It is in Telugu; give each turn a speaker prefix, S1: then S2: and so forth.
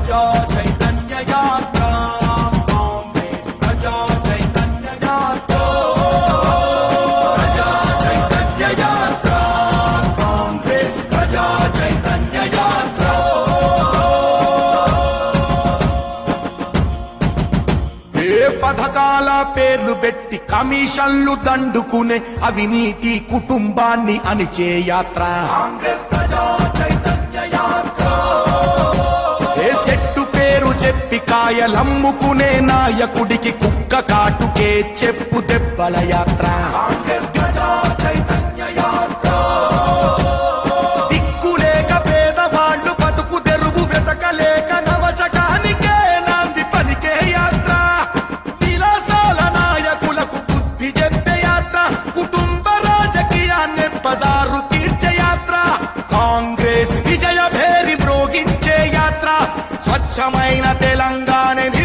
S1: ప్రజా చైతన్య యాత్ర కాంగ్రెస్ ప్రజా చైతన్య యాత్ర ప్రజా చైతన్య యాత్ర కాంగ్రెస్ ప్రజా చైతన్య యాత్ర ఏ పథకాల పేర్లు పెట్టి కమిషన్లు దండుకునే అవినీతి కుటుంబాన్ని అణిచే యాత్ర కాంగ్రెస్ ప్రజా చైతన్య యాత్ర ఏ చెట్టు పేరు చెప్పి కాయలమ్ముకునే నాయకుడికి కుక్క కాటుకే చెప్పు దెబ్బల యాత్ర కాంగ్రెస్ ప్రజా చైతన్య యాత్ర దిక్కులేక పేదవాళ్ళు బతుకు తెరుగు వెతకలేక నవశకానికే నాంది పలికే యాత్ర విలాసాల నాయకులకు బుద్ధి చెప్పే యాత్ర కుటుంబ రాజకీయాన్ని బజారు తీర్చే యాత్ర కాంగ్రెస్ విజయ భేరి మ్రోగించే యాత్ర స్వచ్ఛమైన తెలంగాణ